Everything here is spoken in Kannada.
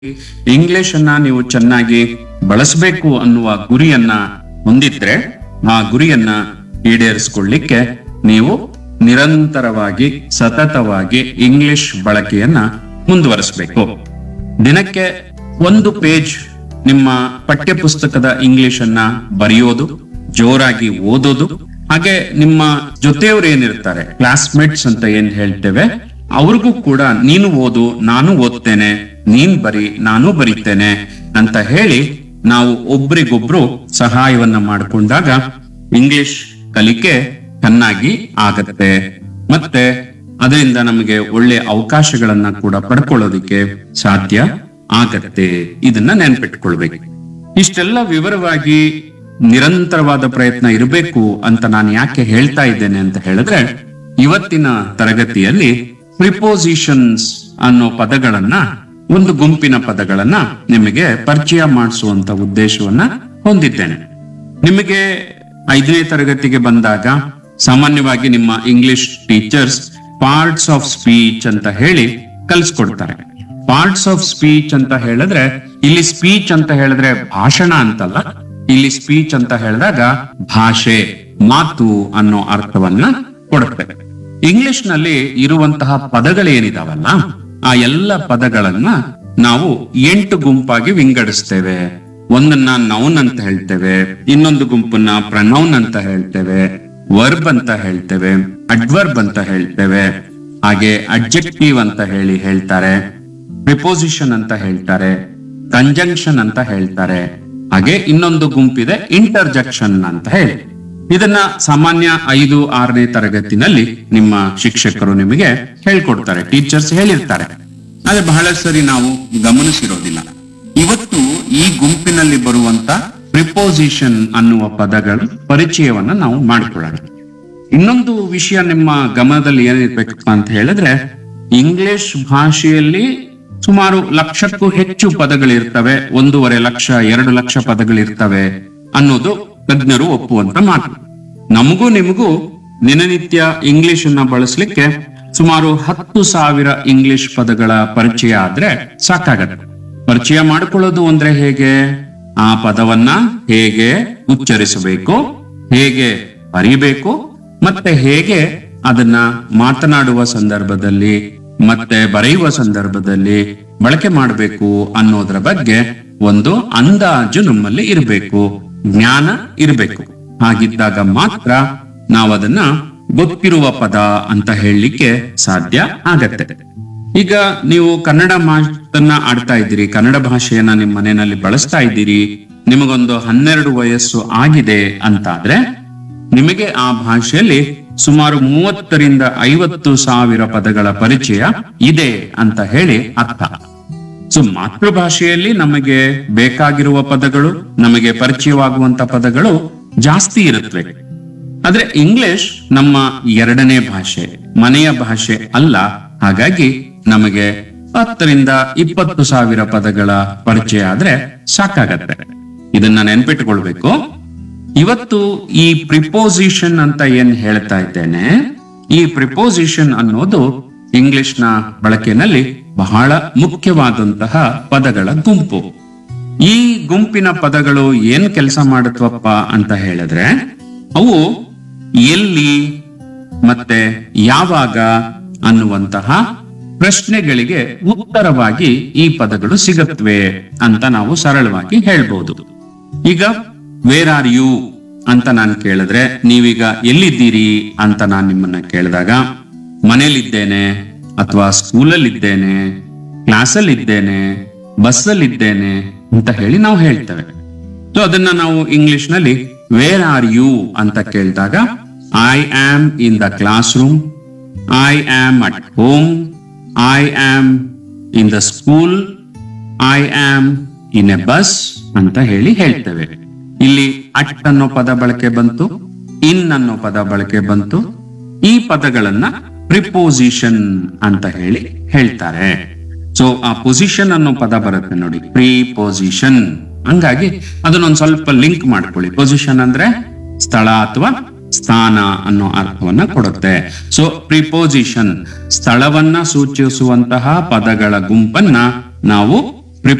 ಇಂಗ್ಲಿಷ್ ಅನ್ನ ನೀವು ಚೆನ್ನಾಗಿ ಬಳಸಬೇಕು ಅನ್ನುವ ಗುರಿಯನ್ನ ಹೊಂದಿದ್ರೆ ಆ ಗುರಿಯನ್ನ ಈಡೇರಿಸಿಕೊಳ್ಳಿಕ್ಕೆ ನೀವು ನಿರಂತರವಾಗಿ ಸತತವಾಗಿ ಇಂಗ್ಲಿಷ್ ಬಳಕೆಯನ್ನ ಮುಂದುವರಿಸಬೇಕು ದಿನಕ್ಕೆ ಒಂದು ಪೇಜ್ ನಿಮ್ಮ ಪಠ್ಯ ಪುಸ್ತಕದ ಇಂಗ್ಲಿಷ್ ಅನ್ನ ಬರೆಯೋದು ಜೋರಾಗಿ ಓದೋದು ಹಾಗೆ ನಿಮ್ಮ ಜೊತೆಯವರು ಏನಿರ್ತಾರೆ ಕ್ಲಾಸ್ಮೇಟ್ಸ್ ಅಂತ ಏನ್ ಹೇಳ್ತೇವೆ ಅವ್ರಿಗೂ ಕೂಡ ನೀನು ಓದು ನಾನು ಓದ್ತೇನೆ ನೀನ್ ಬರಿ ನಾನು ಬರಿತೇನೆ ಅಂತ ಹೇಳಿ ನಾವು ಒಬ್ರಿಗೊಬ್ರು ಸಹಾಯವನ್ನ ಮಾಡಿಕೊಂಡಾಗ ಇಂಗ್ಲಿಷ್ ಕಲಿಕೆ ಚೆನ್ನಾಗಿ ಆಗತ್ತೆ ಮತ್ತೆ ಅದರಿಂದ ನಮಗೆ ಒಳ್ಳೆ ಅವಕಾಶಗಳನ್ನ ಕೂಡ ಪಡ್ಕೊಳ್ಳೋದಿಕ್ಕೆ ಸಾಧ್ಯ ಆಗತ್ತೆ ಇದನ್ನ ನೆನ್ಪಿಟ್ಕೊಳ್ಬೇಕು ಇಷ್ಟೆಲ್ಲ ವಿವರವಾಗಿ ನಿರಂತರವಾದ ಪ್ರಯತ್ನ ಇರಬೇಕು ಅಂತ ನಾನು ಯಾಕೆ ಹೇಳ್ತಾ ಇದ್ದೇನೆ ಅಂತ ಹೇಳಿದ್ರೆ ಇವತ್ತಿನ ತರಗತಿಯಲ್ಲಿ ಪ್ರಿಪೋಸಿಷನ್ಸ್ ಅನ್ನೋ ಪದಗಳನ್ನ ಒಂದು ಗುಂಪಿನ ಪದಗಳನ್ನ ನಿಮಗೆ ಪರಿಚಯ ಮಾಡಿಸುವಂತ ಉದ್ದೇಶವನ್ನ ಹೊಂದಿದ್ದೇನೆ ನಿಮಗೆ ಐದನೇ ತರಗತಿಗೆ ಬಂದಾಗ ಸಾಮಾನ್ಯವಾಗಿ ನಿಮ್ಮ English teachers parts of speech ಅಂತ ಹೇಳಿ ಕಲಿಸ್ಕೊಡ್ತಾರೆ ಪಾರ್ಟ್ಸ್ ಆಫ್ ಸ್ಪೀಚ್ ಅಂತ ಹೇಳಿದ್ರೆ ಇಲ್ಲಿ ಸ್ಪೀಚ್ ಅಂತ ಹೇಳಿದ್ರೆ ಭಾಷಣ ಅಂತಲ್ಲ ಇಲ್ಲಿ ಸ್ಪೀಚ್ ಅಂತ ಹೇಳಿದಾಗ ಭಾಷೆ ಮಾತು ಅನ್ನೋ ಅರ್ಥವನ್ನ ಕೊಡುತ್ತೆ ಇಂಗ್ಲಿಷ್ ನಲ್ಲಿ ಇರುವಂತಹ ಪದಗಳೇನಿದಾವಲ್ಲ ಆ ಎಲ್ಲ ಪದಗಳನ್ನ ನಾವು ಎಂಟು ಗುಂಪಾಗಿ ವಿಂಗಡಿಸ್ತೇವೆ ಒಂದನ್ನ ನೌನ್ ಅಂತ ಹೇಳ್ತೇವೆ ಇನ್ನೊಂದು ಗುಂಪನ್ನ ಪ್ರನೌನ್ ಅಂತ ಹೇಳ್ತೇವೆ ವರ್ಬ್ ಅಂತ ಹೇಳ್ತೇವೆ ಅಡ್ವರ್ಬ್ ಅಂತ ಹೇಳ್ತೇವೆ ಹಾಗೆ ಅಡ್ಜೆಕ್ಟಿವ್ ಅಂತ ಹೇಳಿ ಹೇಳ್ತಾರೆ ಪ್ರಿಪೋಸಿಷನ್ ಅಂತ ಹೇಳ್ತಾರೆ ಕಂಜಂಕ್ಷನ್ ಅಂತ ಹೇಳ್ತಾರೆ ಹಾಗೆ ಇನ್ನೊಂದು ಗುಂಪಿದೆ ಇಂಟರ್ಜೆಕ್ಷನ್ ಅಂತ ಹೇಳಿ ಇದನ್ನ ಸಾಮಾನ್ಯ ಐದು ಆರನೇ ತರಗತಿನಲ್ಲಿ ನಿಮ್ಮ ಶಿಕ್ಷಕರು ನಿಮಗೆ ಹೇಳ್ಕೊಡ್ತಾರೆ ಟೀಚರ್ಸ್ ಹೇಳಿರ್ತಾರೆ ಆದ್ರೆ ಬಹಳ ಸರಿ ನಾವು ಗಮನಿಸಿರೋದಿಲ್ಲ ಇವತ್ತು ಈ ಗುಂಪಿನಲ್ಲಿ ಬರುವಂತ ಪ್ರಿಪೋಸಿಷನ್ ಅನ್ನುವ ಪದಗಳ ಪರಿಚಯವನ್ನ ನಾವು ಮಾಡಿಕೊಳ್ಳೋಣ ಇನ್ನೊಂದು ವಿಷಯ ನಿಮ್ಮ ಗಮನದಲ್ಲಿ ಏನಿರ್ಬೇಕಪ್ಪ ಅಂತ ಹೇಳಿದ್ರೆ ಇಂಗ್ಲಿಷ್ ಭಾಷೆಯಲ್ಲಿ ಸುಮಾರು ಲಕ್ಷಕ್ಕೂ ಹೆಚ್ಚು ಪದಗಳಿರ್ತವೆ ಒಂದೂವರೆ ಲಕ್ಷ ಎರಡು ಲಕ್ಷ ಪದಗಳಿರ್ತವೆ ಅನ್ನೋದು ತಜ್ಞರು ಒಪ್ಪುವಂತ ಮಾತು ನಮಗೂ ನಿಮಗೂ ದಿನನಿತ್ಯ ಇಂಗ್ಲಿಷ್ ಅನ್ನ ಬಳಸಲಿಕ್ಕೆ ಸುಮಾರು ಹತ್ತು ಸಾವಿರ ಇಂಗ್ಲಿಷ್ ಪದಗಳ ಪರಿಚಯ ಆದ್ರೆ ಸಾಕಾಗತ್ತೆ ಪರಿಚಯ ಮಾಡಿಕೊಳ್ಳೋದು ಅಂದ್ರೆ ಹೇಗೆ ಆ ಪದವನ್ನ ಹೇಗೆ ಉಚ್ಚರಿಸಬೇಕು ಹೇಗೆ ಬರಿಬೇಕು ಮತ್ತೆ ಹೇಗೆ ಅದನ್ನ ಮಾತನಾಡುವ ಸಂದರ್ಭದಲ್ಲಿ ಮತ್ತೆ ಬರೆಯುವ ಸಂದರ್ಭದಲ್ಲಿ ಬಳಕೆ ಮಾಡಬೇಕು ಅನ್ನೋದರ ಬಗ್ಗೆ ಒಂದು ಅಂದಾಜು ನಮ್ಮಲ್ಲಿ ಇರಬೇಕು ಜ್ಞಾನ ಇರಬೇಕು ಹಾಗಿದ್ದಾಗ ಮಾತ್ರ ನಾವು ಅದನ್ನ ಗೊತ್ತಿರುವ ಪದ ಅಂತ ಹೇಳಲಿಕ್ಕೆ ಸಾಧ್ಯ ಆಗತ್ತೆ ಈಗ ನೀವು ಕನ್ನಡ ಮಾತನ್ನ ಆಡ್ತಾ ಇದ್ದೀರಿ ಕನ್ನಡ ಭಾಷೆಯನ್ನ ನಿಮ್ಮ ಮನೆಯಲ್ಲಿ ಬಳಸ್ತಾ ಇದ್ದೀರಿ ನಿಮಗೊಂದು ಹನ್ನೆರಡು ವಯಸ್ಸು ಆಗಿದೆ ಅಂತಾದ್ರೆ ನಿಮಗೆ ಆ ಭಾಷೆಯಲ್ಲಿ ಸುಮಾರು ಮೂವತ್ತರಿಂದ ಐವತ್ತು ಸಾವಿರ ಪದಗಳ ಪರಿಚಯ ಇದೆ ಅಂತ ಹೇಳಿ ಅರ್ಥ ಸೊ ಮಾತೃಭಾಷೆಯಲ್ಲಿ ನಮಗೆ ಬೇಕಾಗಿರುವ ಪದಗಳು ನಮಗೆ ಪರಿಚಯವಾಗುವಂತ ಪದಗಳು ಜಾಸ್ತಿ ಇರುತ್ತವೆ ಆದ್ರೆ ಇಂಗ್ಲಿಷ್ ನಮ್ಮ ಎರಡನೇ ಭಾಷೆ ಮನೆಯ ಭಾಷೆ ಅಲ್ಲ ಹಾಗಾಗಿ ನಮಗೆ ಹತ್ತರಿಂದ ಇಪ್ಪತ್ತು ಸಾವಿರ ಪದಗಳ ಪರಿಚಯ ಆದ್ರೆ ಸಾಕಾಗತ್ತೆ ಇದನ್ನ ನೆನ್ಪಿಟ್ಕೊಳ್ಬೇಕು ಇವತ್ತು ಈ ಪ್ರಿಪೋಸಿಷನ್ ಅಂತ ಏನ್ ಹೇಳ್ತಾ ಇದ್ದೇನೆ ಈ ಪ್ರಿಪೋಸಿಷನ್ ಅನ್ನೋದು ಇಂಗ್ಲಿಷ್ ನ ಬಳಕೆನಲ್ಲಿ ಬಹಳ ಮುಖ್ಯವಾದಂತಹ ಪದಗಳ ಗುಂಪು ಈ ಗುಂಪಿನ ಪದಗಳು ಏನ್ ಕೆಲಸ ಮಾಡುತ್ತವಪ್ಪ ಅಂತ ಹೇಳಿದ್ರೆ ಅವು ಎಲ್ಲಿ ಮತ್ತೆ ಯಾವಾಗ ಅನ್ನುವಂತಹ ಪ್ರಶ್ನೆಗಳಿಗೆ ಉತ್ತರವಾಗಿ ಈ ಪದಗಳು ಸಿಗುತ್ತವೆ ಅಂತ ನಾವು ಸರಳವಾಗಿ ಹೇಳ್ಬಹುದು ಈಗ ವೇರ್ ಆರ್ ಯು ಅಂತ ನಾನು ಕೇಳಿದ್ರೆ ನೀವೀಗ ಎಲ್ಲಿದ್ದೀರಿ ಅಂತ ನಾನು ನಿಮ್ಮನ್ನ ಕೇಳಿದಾಗ ಮನೇಲಿದ್ದೇನೆ ಅಥವಾ ಸ್ಕೂಲಲ್ಲಿದ್ದೇನೆ ಕ್ಲಾಸಲ್ಲಿದ್ದೇನೆ ಬಸ್ಸಲ್ಲಿದ್ದೇನೆ ಅಂತ ಹೇಳಿ ನಾವು ಹೇಳ್ತೇವೆ ಸೊ ಅದನ್ನ ನಾವು ಇಂಗ್ಲಿಷ್ ನಲ್ಲಿ ವೇರ್ ಆರ್ ಯು ಅಂತ ಕೇಳಿದಾಗ I am in the classroom I am at home I am in the school I am in a bus ಅಂತ ಹೇಳಿ ಹೇಳ್ತೇವೆ ಇಲ್ಲಿ ಅಟ್ ಅನ್ನೋ ಪದ ಬಳಕೆ ಬಂತು ಇನ್ ಅನ್ನೋ ಪದ ಬಳಕೆ ಬಂತು ಈ ಪದಗಳನ್ನ ಪ್ರಿಪೋಸಿಷನ್ ಅಂತ ಹೇಳಿ ಹೇಳ್ತಾರೆ ಸೊ ಆ ಪೊಸಿಷನ್ ಅನ್ನೋ ಪದ ಬರುತ್ತೆ ನೋಡಿ ಪ್ರಿಪೋಸಿಷನ್ ಹಂಗಾಗಿ ಅದನ್ನೊಂದ್ ಸ್ವಲ್ಪ ಲಿಂಕ್ ಮಾಡ್ಕೊಳ್ಳಿ ಪೊಸಿಷನ್ ಅಂದ್ರೆ ಸ್ಥಳ ಅಥವಾ ಸ್ಥಾನ ಅನ್ನೋ ಅರ್ಥವನ್ನ ಕೊಡುತ್ತೆ ಸೊ ಪ್ರಿಪೋಸಿಷನ್ ಸ್ಥಳವನ್ನ ಸೂಚಿಸುವಂತಹ ಪದಗಳ ಗುಂಪನ್ನ ನಾವು